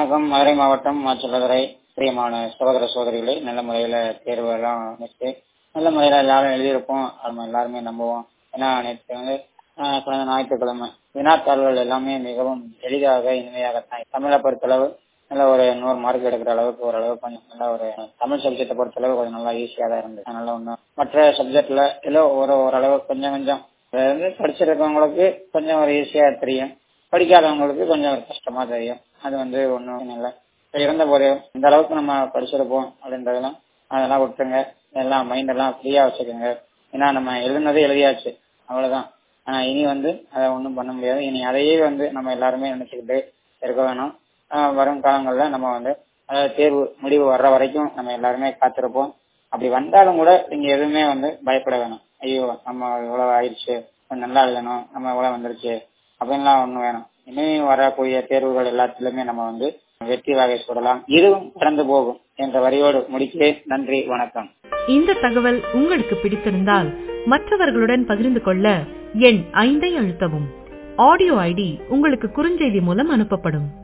வணக்கம் மதுரை மாவட்டம் மாச்சலதுறை பிரியமான சகோதர சகோதரிகளே நல்ல முறையில தேர்வு எல்லாம் அமைச்சு நல்ல முறையில எல்லாரும் எழுதியிருப்போம் நம்ம எல்லாருமே நம்புவோம் ஏன்னா நேற்று வந்து ஆஹ், கடந்த ஞாயிற்றுக்கிழமை வினாத்தாள்கள் எல்லாமே மிகவும் எளிதாக இனிமையாகத்தான் தமிழை பொறுத்தளவு நல்ல ஒரு நூறு மார்க் எடுக்கிற அளவுக்கு ஓரளவு கொஞ்சம் நல்ல ஒரு தமிழ் சப்ஜெக்டை பொறுத்தளவு கொஞ்சம் நல்லா ஈஸியா தான் இருந்தது அதனால ஒன்றும் மற்ற சப்ஜெக்ட்ல ஏதோ ஒரு ஓரளவு கொஞ்சம் கொஞ்சம் அதாவது படிச்சிருக்கவங்களுக்கு கொஞ்சம் ஒரு ஈஸியா தெரியும் படிக்காதவங்களுக்கு கொஞ்சம் ஒரு கஷ்டமா தெரியும் அது வந்து ஒன்றும் இல்லை இருந்த போது இந்த அளவுக்கு நம்ம படிச்சிருப்போம் அப்படின்றதெல்லாம் அதெல்லாம் விட்டுருங்க எல்லாம் மைண்ட் எல்லாம் ஃப்ரீயா வச்சுக்கோங்க ஏன்னா நம்ம எழுதுனதே எழுதியாச்சு அவ்வளவுதான் ஆனா இனி வந்து அதை ஒன்றும் பண்ண முடியாது இனி அதையே வந்து நம்ம எல்லாருமே நினைச்சுக்கிட்டு இருக்க வேணும் ஆஹ் வரும் காலங்கள்ல நம்ம வந்து அதாவது தேர்வு முடிவு வர்ற வரைக்கும் நம்ம எல்லாருமே காத்திருப்போம் அப்படி வந்தாலும் கூட நீங்க எதுவுமே வந்து பயப்பட வேணாம் ஐயோ நம்ம இவ்வளவு ஆயிடுச்சு கொஞ்சம் நல்லா எழுதணும் நம்ம இவ்வளவு வந்துருச்சு அப்படின்லாம் ஒண்ணும் வேணும் இனியும் வரக்கூடிய தேர்வுகள் எல்லாத்திலுமே நம்ம வந்து வெற்றி வகை சொல்லலாம் இதுவும் கடந்து போகும் என்ற வரியோடு முடிக்கிறேன் நன்றி வணக்கம் இந்த தகவல் உங்களுக்கு பிடித்திருந்தால் மற்றவர்களுடன் பகிர்ந்து கொள்ள எண் ஐந்தை அழுத்தவும் ஆடியோ ஐடி உங்களுக்கு குறுஞ்செய்தி மூலம் அனுப்பப்படும்